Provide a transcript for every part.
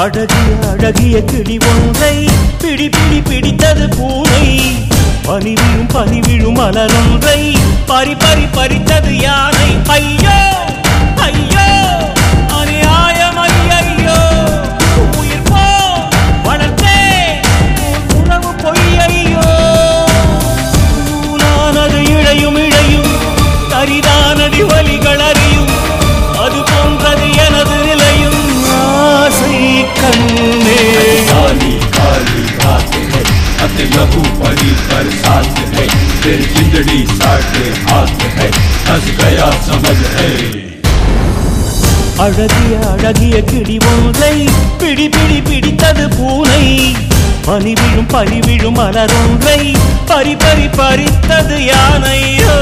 அழகிய அழகிய கிளி ஒன்றை பிடி பிடி பிடித்தது பூனை பனிவிழும் பனிவிழும் மலரொன்றை பறி பறி பறித்தது யானை ஐயோ ஐயோ அநியாயம் ஐயையோ உயிர் போ வளர்த்தே உன் உறவு பொய்யையோ நூலானது இழையும் இழையும் கரிதானடி வலிகள் அறியும் அது போன்றது எனது நிலையும் ஆசை கண்ணே काली काली रात है अति लघु परी बरसात है फिर जिंदड़ी साढ़े हाथ है हंस गया समझ है அழகிய அழகிய கிளி ஒன்றை பிடி பிடி பிடித்தது பூனை பனி விழும் பனி விழும் மலரொன்றை பறி பறி பறித்தது யானையோ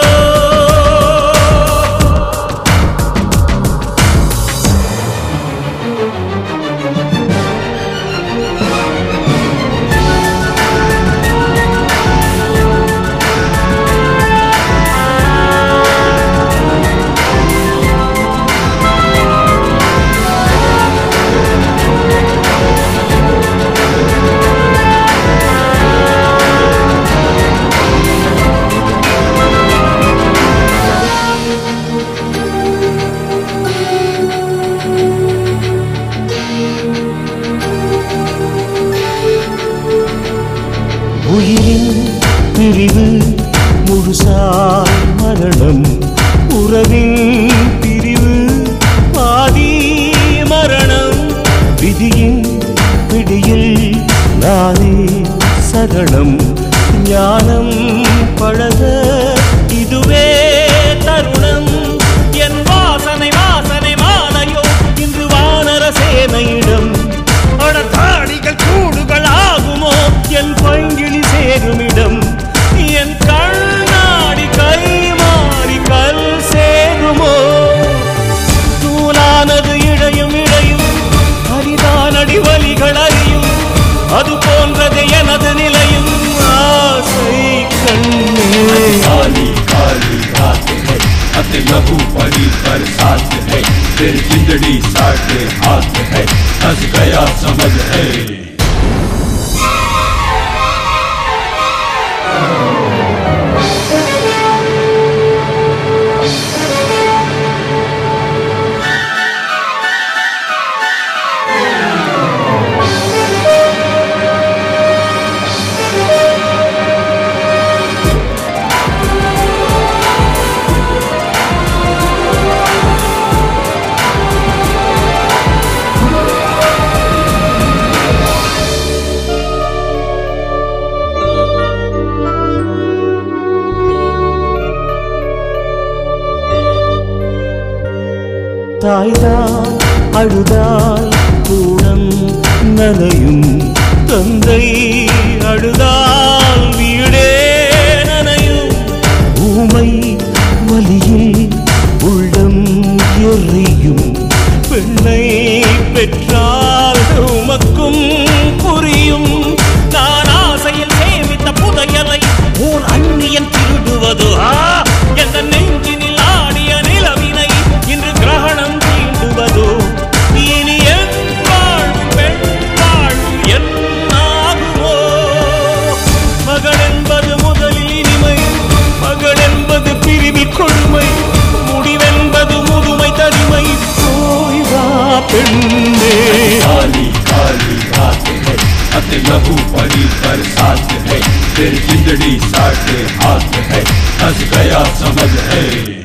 உயிரின் பிரிவு முழுசாய் மரணம் உறவின் பிரிவு பாதி மரணம் விதியின் பிடியில் நானே சரணம் ஞானம் பழக இதுவே தருணம் என் வாசனை வாசனை மாலையோ இன்று வானர சேனையிடம் அடத்தாடிகள் கூடுகள் ஆகுமோ என் பங்கிலி சேருமிடம் என் கண்ணாடி கை மாறி கல் சேருமோ தூளானது இழையும் இழையும் அரிதானடி வலிகள் அறியும் அது போன்றது எனது நிலையும் ஆசை கண்ணே काली काली रात है अति लघु परी बरसात है फिर जिंदड़ी साढ़े हाथ है हंस गया समझ है தாய்தான் அழுதால் கூடம் நனையும் தந்தை அழுதால் வீடே நனையும் ஊமை வலியில் உள்ளம் எரியும் பெண்ணை பெற்றால் உமக்கும் புரியும் நான் ஆசையில் சேமித்த புதையலை உன் அந்நியன் திருடுவது ஆ எந்த நெஞ்சினில் ஆடிய நிலவினை இன்று கிரகணம் தீண்டுவதோ இனி என் வாழ்வும் பெண் வாழ்வும் என்னாகுமோ மகள் என்பது முதலில் இனிமை மகள் என்பது பிரிவில் கொடுமை முடிவென்பது முதுமை தனிமை போய் வா பெண்ணே काली काली रात है अति लघु परी बरसात है फिर जिंदड़ी साढ़े हाथ है हंस गया समझ है